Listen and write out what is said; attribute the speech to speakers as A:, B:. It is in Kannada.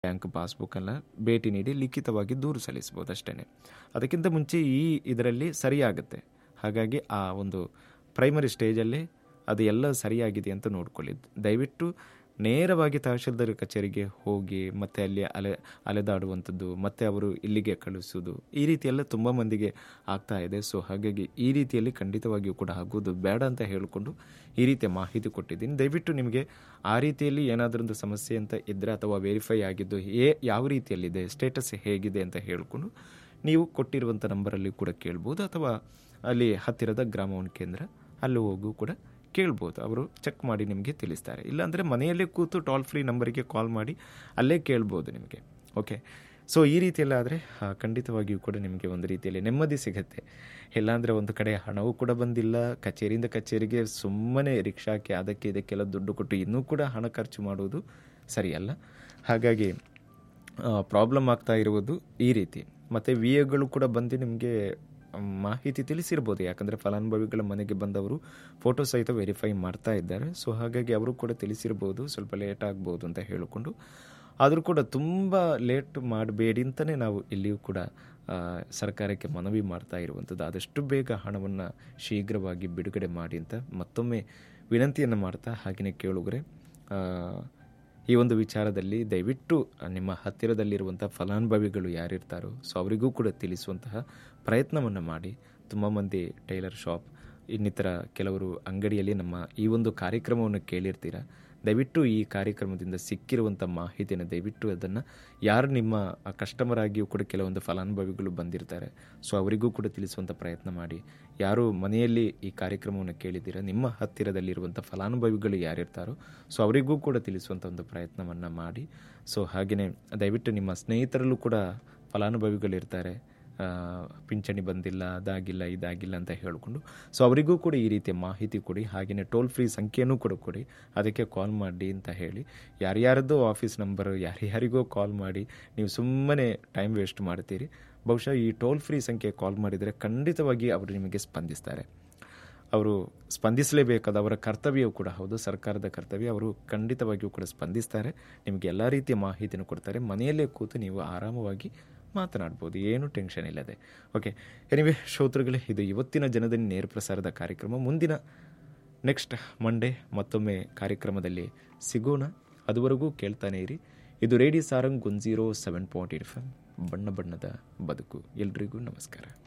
A: ಬ್ಯಾಂಕ್ ಪಾಸ್ಬುಕ್ಕನ್ನು ಭೇಟಿ ನೀಡಿ ಲಿಖಿತವಾಗಿ ದೂರು ಸಲ್ಲಿಸ್ಬೋದು ಅಷ್ಟೇ ಅದಕ್ಕಿಂತ ಮುಂಚೆ ಈ ಇದರಲ್ಲಿ ಸರಿಯಾಗುತ್ತೆ ಹಾಗಾಗಿ ಆ ಒಂದು ಪ್ರೈಮರಿ ಸ್ಟೇಜಲ್ಲಿ ಅದು ಎಲ್ಲ ಸರಿಯಾಗಿದೆ ಅಂತ ನೋಡ್ಕೊಳ್ಳಿ ದಯವಿಟ್ಟು ನೇರವಾಗಿ ತಹಶೀಲ್ದಾರ್ ಕಚೇರಿಗೆ ಹೋಗಿ ಮತ್ತೆ ಅಲ್ಲಿ ಅಲೆ ಅಲೆದಾಡುವಂಥದ್ದು ಮತ್ತೆ ಅವರು ಇಲ್ಲಿಗೆ ಕಳಿಸೋದು ಈ ರೀತಿಯೆಲ್ಲ ತುಂಬ ಮಂದಿಗೆ ಆಗ್ತಾ ಇದೆ ಸೊ ಹಾಗಾಗಿ ಈ ರೀತಿಯಲ್ಲಿ ಖಂಡಿತವಾಗಿಯೂ ಕೂಡ ಆಗೋದು ಬೇಡ ಅಂತ ಹೇಳಿಕೊಂಡು ಈ ರೀತಿಯ ಮಾಹಿತಿ ಕೊಟ್ಟಿದ್ದೀನಿ ದಯವಿಟ್ಟು ನಿಮಗೆ ಆ ರೀತಿಯಲ್ಲಿ ಏನಾದರೊಂದು ಸಮಸ್ಯೆ ಅಂತ ಇದ್ದರೆ ಅಥವಾ ವೆರಿಫೈ ಆಗಿದ್ದು ಏ ಯಾವ ರೀತಿಯಲ್ಲಿದೆ ಸ್ಟೇಟಸ್ ಹೇಗಿದೆ ಅಂತ ಹೇಳಿಕೊಂಡು ನೀವು ಕೊಟ್ಟಿರುವಂಥ ನಂಬರಲ್ಲಿ ಕೂಡ ಕೇಳ್ಬೋದು ಅಥವಾ ಅಲ್ಲಿ ಹತ್ತಿರದ ಗ್ರಾಮ ಒನ್ ಕೇಂದ್ರ ಅಲ್ಲಿ ಹೋಗೂ ಕೂಡ ಕೇಳ್ಬೋದು ಅವರು ಚೆಕ್ ಮಾಡಿ ನಿಮಗೆ ತಿಳಿಸ್ತಾರೆ ಇಲ್ಲಾಂದರೆ ಮನೆಯಲ್ಲೇ ಕೂತು ಟೋಲ್ ಫ್ರೀ ನಂಬರಿಗೆ ಕಾಲ್ ಮಾಡಿ ಅಲ್ಲೇ ಕೇಳ್ಬೋದು ನಿಮಗೆ ಓಕೆ ಸೊ ಈ ರೀತಿಯೆಲ್ಲ ಆದರೆ ಖಂಡಿತವಾಗಿಯೂ ಕೂಡ ನಿಮಗೆ ಒಂದು ರೀತಿಯಲ್ಲಿ ನೆಮ್ಮದಿ ಸಿಗುತ್ತೆ ಇಲ್ಲಾಂದರೆ ಒಂದು ಕಡೆ ಹಣವೂ ಕೂಡ ಬಂದಿಲ್ಲ ಕಚೇರಿಯಿಂದ ಕಚೇರಿಗೆ ಸುಮ್ಮನೆ ರಿಕ್ಷಾಕ್ಕೆ ಅದಕ್ಕೆ ಇದಕ್ಕೆಲ್ಲ ದುಡ್ಡು ಕೊಟ್ಟು ಇನ್ನೂ ಕೂಡ ಹಣ ಖರ್ಚು ಮಾಡುವುದು ಸರಿಯಲ್ಲ ಹಾಗಾಗಿ ಪ್ರಾಬ್ಲಮ್ ಆಗ್ತಾ ಇರುವುದು ಈ ರೀತಿ ಮತ್ತು ವಿ ಎಗಳು ಕೂಡ ಬಂದು ನಿಮಗೆ ಮಾಹಿತಿ ತಿಳಿಸಿರ್ಬೋದು ಯಾಕಂದರೆ ಫಲಾನುಭವಿಗಳ ಮನೆಗೆ ಬಂದವರು ಫೋಟೋ ಸಹಿತ ವೆರಿಫೈ ಮಾಡ್ತಾ ಇದ್ದಾರೆ ಸೊ ಹಾಗಾಗಿ ಅವರು ಕೂಡ ತಿಳಿಸಿರ್ಬೋದು ಸ್ವಲ್ಪ ಲೇಟ್ ಆಗ್ಬೋದು ಅಂತ ಹೇಳಿಕೊಂಡು ಆದರೂ ಕೂಡ ತುಂಬ ಲೇಟ್ ಮಾಡಬೇಡಿ ಅಂತಲೇ ನಾವು ಇಲ್ಲಿಯೂ ಕೂಡ ಸರ್ಕಾರಕ್ಕೆ ಮನವಿ ಮಾಡ್ತಾ ಇರುವಂಥದ್ದು ಆದಷ್ಟು ಬೇಗ ಹಣವನ್ನು ಶೀಘ್ರವಾಗಿ ಬಿಡುಗಡೆ ಮಾಡಿ ಅಂತ ಮತ್ತೊಮ್ಮೆ ವಿನಂತಿಯನ್ನು ಮಾಡ್ತಾ ಹಾಗೆಯೇ ಕೇಳುಗರೆ ಈ ಒಂದು ವಿಚಾರದಲ್ಲಿ ದಯವಿಟ್ಟು ನಿಮ್ಮ ಹತ್ತಿರದಲ್ಲಿರುವಂಥ ಫಲಾನುಭವಿಗಳು ಯಾರಿರ್ತಾರೋ ಸೊ ಅವರಿಗೂ ಕೂಡ ತಿಳಿಸುವಂತಹ ಪ್ರಯತ್ನವನ್ನು ಮಾಡಿ ತುಂಬ ಮಂದಿ ಟೈಲರ್ ಶಾಪ್ ಇನ್ನಿತರ ಕೆಲವರು ಅಂಗಡಿಯಲ್ಲಿ ನಮ್ಮ ಈ ಒಂದು ಕಾರ್ಯಕ್ರಮವನ್ನು ಕೇಳಿರ್ತೀರ ದಯವಿಟ್ಟು ಈ ಕಾರ್ಯಕ್ರಮದಿಂದ ಸಿಕ್ಕಿರುವಂಥ ಮಾಹಿತಿಯನ್ನು ದಯವಿಟ್ಟು ಅದನ್ನು ಯಾರು ನಿಮ್ಮ ಕಸ್ಟಮರ್ ಆಗಿಯೂ ಕೂಡ ಕೆಲವೊಂದು ಫಲಾನುಭವಿಗಳು ಬಂದಿರ್ತಾರೆ ಸೊ ಅವರಿಗೂ ಕೂಡ ತಿಳಿಸುವಂಥ ಪ್ರಯತ್ನ ಮಾಡಿ ಯಾರು ಮನೆಯಲ್ಲಿ ಈ ಕಾರ್ಯಕ್ರಮವನ್ನು ಕೇಳಿದ್ದೀರ ನಿಮ್ಮ ಹತ್ತಿರದಲ್ಲಿರುವಂಥ ಫಲಾನುಭವಿಗಳು ಯಾರಿರ್ತಾರೋ ಸೊ ಅವರಿಗೂ ಕೂಡ ತಿಳಿಸುವಂಥ ಒಂದು ಪ್ರಯತ್ನವನ್ನು ಮಾಡಿ ಸೊ ಹಾಗೆಯೇ ದಯವಿಟ್ಟು ನಿಮ್ಮ ಸ್ನೇಹಿತರಲ್ಲೂ ಕೂಡ ಫಲಾನುಭವಿಗಳಿರ್ತಾರೆ ಪಿಂಚಣಿ ಬಂದಿಲ್ಲ ಅದಾಗಿಲ್ಲ ಇದಾಗಿಲ್ಲ ಅಂತ ಹೇಳಿಕೊಂಡು ಸೊ ಅವರಿಗೂ ಕೂಡ ಈ ರೀತಿಯ ಮಾಹಿತಿ ಕೊಡಿ ಹಾಗೆಯೇ ಟೋಲ್ ಫ್ರೀ ಸಂಖ್ಯೆನೂ ಕೂಡ ಕೊಡಿ ಅದಕ್ಕೆ ಕಾಲ್ ಮಾಡಿ ಅಂತ ಹೇಳಿ ಯಾರ್ಯಾರದ್ದೋ ಆಫೀಸ್ ನಂಬರ್ ಯಾರ್ಯಾರಿಗೋ ಕಾಲ್ ಮಾಡಿ ನೀವು ಸುಮ್ಮನೆ ಟೈಮ್ ವೇಸ್ಟ್ ಮಾಡ್ತೀರಿ ಬಹುಶಃ ಈ ಟೋಲ್ ಫ್ರೀ ಸಂಖ್ಯೆ ಕಾಲ್ ಮಾಡಿದರೆ ಖಂಡಿತವಾಗಿ ಅವರು ನಿಮಗೆ ಸ್ಪಂದಿಸ್ತಾರೆ ಅವರು ಸ್ಪಂದಿಸಲೇಬೇಕಾದ ಅವರ ಕರ್ತವ್ಯವೂ ಕೂಡ ಹೌದು ಸರ್ಕಾರದ ಕರ್ತವ್ಯ ಅವರು ಖಂಡಿತವಾಗಿಯೂ ಕೂಡ ಸ್ಪಂದಿಸ್ತಾರೆ ನಿಮಗೆ ಎಲ್ಲ ರೀತಿಯ ಮಾಹಿತಿಯನ್ನು ಕೊಡ್ತಾರೆ ಮನೆಯಲ್ಲೇ ಕೂತು ನೀವು ಆರಾಮವಾಗಿ ಮಾತನಾಡ್ಬೋದು ಏನು ಟೆನ್ಷನ್ ಇಲ್ಲದೆ ಓಕೆ ಎನಿವೆ ಶ್ರೋತೃಗಳೇ ಇದು ಇವತ್ತಿನ ಜನದನಿ ನೇರ ಪ್ರಸಾರದ ಕಾರ್ಯಕ್ರಮ ಮುಂದಿನ ನೆಕ್ಸ್ಟ್ ಮಂಡೇ ಮತ್ತೊಮ್ಮೆ ಕಾರ್ಯಕ್ರಮದಲ್ಲಿ ಸಿಗೋಣ ಅದುವರೆಗೂ ಕೇಳ್ತಾನೆ ಇರಿ ಇದು radio Sarang one zero seven point eight five ಬಣ್ಣ ಬಣ್ಣದ ಬದುಕು ಎಲ್ರಿಗೂ ನಮಸ್ಕಾರ